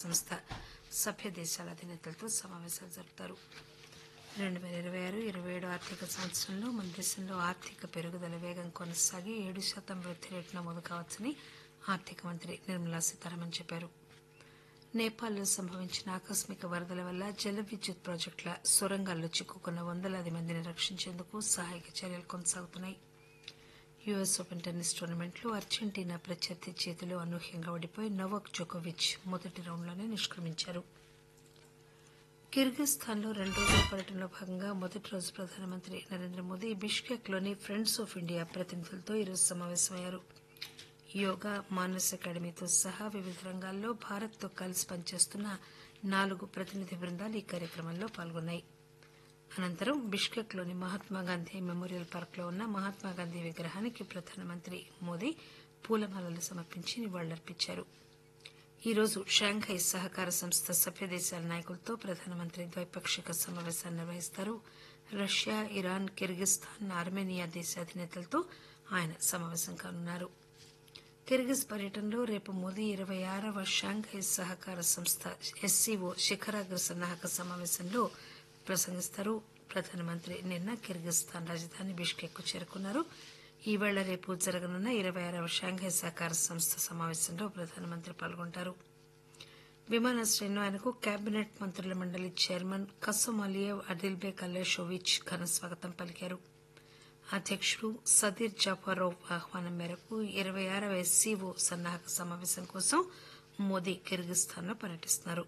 సంస్థ సభ్య దేశాల అధినేతలతో సమావేశాలు జరుపుతారు రెండు పేల ఇరవై ఆరు ఇరవై ఏడు ఆర్థిక సంవత్సరంలో మన దేశంలో ఆర్థిక పెరుగుదల వేగం కొనసాగి ఏడు శాతం వృద్ధి రేటు నమోదు కావచ్చని ఆర్థిక మంత్రి నిర్మలా సీతారామన్ చెప్పారు నేపాల్లో సంభవించిన ఆకస్మిక వరదల వల్ల జల విద్యుత్ ప్రాజెక్టుల సొరంగాల్లో చిక్కుకున్న వందలాది మందిని రక్షించేందుకు సహాయక చర్యలు కొనసాగుతున్నాయి యుఎస్ ఓపెన్ టెన్నిస్ టోర్నమెంట్లో అర్జెంటీనా ప్రత్యర్థి చేతిలో అనూహ్యంగా ఓడిపోయి నోవాక్ జోకోవిచ్ మొదటి రౌండ్లోనే నిష్క్రమించారు కిర్గిస్థాన్లో రెండు రోజుల పర్యటనలో భాగంగా మొదటి రోజు ప్రధానమంత్రి నరేంద్ర మోదీ బిష్కెక్లోని ఫ్రెండ్స్ ఆఫ్ ఇండియా ప్రతినిధులతో ఈరోజు సమావేశమయ్యారు యోగా మానస్ అకాడమీతో సహా వివిధ రంగాల్లో భారత్తో కలిసి పనిచేస్తున్న నాలుగు ప్రతినిధి బృందాలు ఈ కార్యక్రమంలో పాల్గొన్నాయి అనంతరం బిష్కెక్లోని మహాత్మాగాంధీ మెమోరియల్ పార్కులో ఉన్న మహాత్మాగాంధీ విగ్రహానికి ప్రధానమంత్రి మోదీ పూలమాలలు సమర్పించి నివాళులర్పించారు ఈ రోజు షాంఘై సహకార సంస్థ సభ్య దేశాల నాయకులతో ప్రధానమంత్రి ద్వైపాక్షిక సమావేశాన్ని నిర్వహిస్తారు రష్యా ఇరాన్ కిర్గిస్థాన్ ఆర్మేనియా దేశ అధినేతలతో ఆయన సమావేశం కానున్నారు కిర్గిజ్ పర్యటనలో రేపు మోదీ ఇరవై ఆరవ షాంఘై సహకార సంస్థ ఎస్సీఓ శిఖరాగ్ర సన్నాహక సమావేశంలో ప్రసంగిస్తారు ప్రధానమంత్రి నిన్న కిర్గిస్థాన్ రాజధాని బిష్కెక్ కు చేరుకున్నారు ఈవేళ రేపు జరగనున్న ఇరవై ఆరవ షాంఘై సహకార సంస్థ సమావేశంలో ప్రధానమంత్రి పాల్గొంటారు విమానాశ్రయంలో ఆయనకు కేబినెట్ మంత్రుల మండలి చైర్మన్ కసోమాలియేవ్ అదిల్బేక్ అల్లేషోవిచ్ ఘన స్వాగతం పలికారు అధ్యకుడు సదీర్ జాఫరోవ్ ఆహ్వానం మేరకు ఇరవై ఆరవ ఎస్సీఓ సన్నాహక సమావేశం కోసం మోదీ కిర్గిస్థాన్లో పర్యటిస్తున్నారు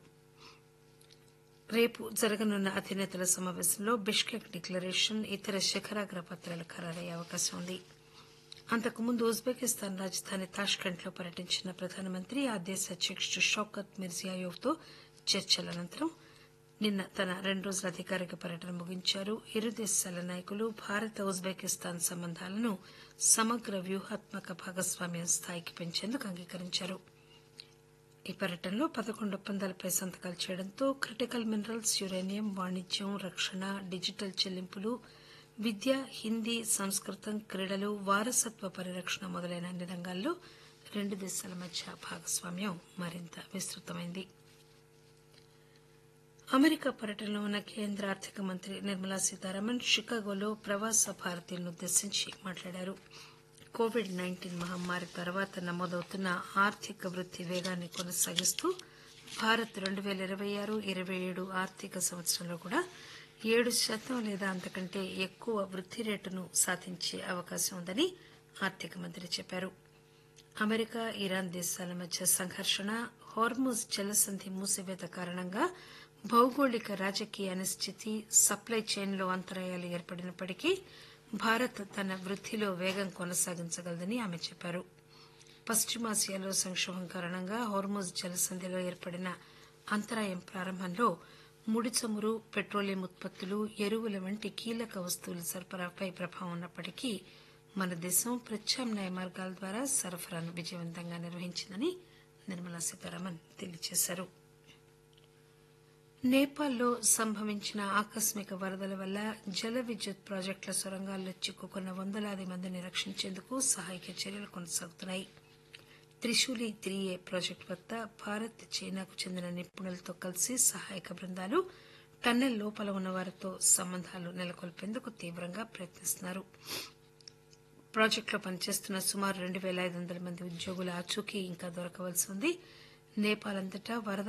రేపు జరగనున్న అధినేతల సమావేశంలో బిష్కెక్ డిక్లరేషన్ ఇతర శిఖరాగ్ర పత్రాలు ఖరారయ్యే అవకాశం ఉంది అంతకుముందు ఉజ్బెకిస్తాన్ రాజధాని తాష్కెంట్ లో పర్యటించిన ప్రధానమంత్రి ఆ దేశ అధ్యకుడు షౌకత్ మిర్జియాయోవ్ తో చర్చల అనంతరం నిన్న తన రెండు రోజుల అధికారిక పర్యటన ముగించారు ఇరు దేశాల నాయకులు భారత ఉజ్బెకిస్తాన్ సంబంధాలను సమగ్ర వ్యూహాత్మక భాగస్వామ్యం స్థాయికి పెంచేందుకు అంగీకరించారు ఈ పర్యటనలో పదకొండు ఒప్పందాలపై సంతకాలు చేయడంతో క్రిటికల్ మినరల్స్ యురేనియం వాణిజ్యం రక్షణ డిజిటల్ చెల్లింపులు విద్య హిందీ సంస్కృతం క్రీడలు వారసత్వ పరిరక్షణ మొదలైన అన్ని రంగాల్లో రెండు దేశాల మధ్య భాగస్వామ్యం మరింత విస్తృతమైంది అమెరికా పర్యటనలో ఉన్న కేంద్ర ఆర్థిక మంత్రి నిర్మలా సీతారామన్ షికాగోలో ప్రవాస భారతీయులను ఉద్దేశించి మాట్లాడారు కోవిడ్ నైన్టీన్ మహమ్మారి తర్వాత నమోదవుతున్న ఆర్థిక వృద్ది వేగాన్ని కొనసాగిస్తూ భారత్ రెండు పేల ఇరవై ఆరు ఇరవై ఏడు ఆర్థిక సంవత్సరంలో కూడా ఏడు శాతం లేదా అంతకంటే ఎక్కువ వృద్ది రేటును సాధించే అవకాశం ఉందని ఆర్థిక మంత్రి చెప్పారు అమెరికా ఇరాన్ దేశాల మధ్య సంఘర్షణ హార్మోజ్ జలసంధి మూసివేత కారణంగా భౌగోళిక రాజకీయ అనిశ్చితి సప్లై చైన్లో అంతరాయాలు ఏర్పడినప్పటికీ భారత్ తన వృద్దిలో వేగం కొనసాగించగలదని ఆమె చెప్పారు పశ్చిమాసియాలో సంక్షోభం కారణంగా హోర్మోజ్ జలసంధిలో ఏర్పడిన అంతరాయం ప్రారంభంలో ముడి చమురు పెట్రోలియం ఉత్పత్తులు ఎరువుల వంటి కీలక వస్తువుల సరఫరాపై ప్రభావం ఉన్నప్పటికీ మన దేశం ప్రత్యామ్నాయ మార్గాల ద్వారా సరఫరాను విజయవంతంగా నిర్వహించిందని నిర్మలా సీతారామన్ తెలియజేశారు నేపాల్లో సంభవించిన ఆకస్మిక వరదల వల్ల జల విద్యుత్ ప్రాజెక్టుల సొరంగాల్లో చిక్కుకున్న వందలాది మందిని రక్షించేందుకు సహాయక చర్యలు కొనసాగుతున్నాయి త్రిశూలి త్రీ ఏ ప్రాజెక్టు వద్ద భారత్ చైనాకు చెందిన నిపుణులతో కలిసి సహాయక బృందాలు టన్నెల్ లోపల ఉన్న వారితో సంబంధాలు నెలకొల్పేందుకు తీవ్రంగా ప్రయత్నిస్తున్నారు ప్రాజెక్టులో పనిచేస్తున్న సుమారు రెండు పేల ఐదు వందల మంది ఉద్యోగుల ఆచూకీ ఇంకా దొరకవలసి ఉంది నేపాల్ అంతటా వరద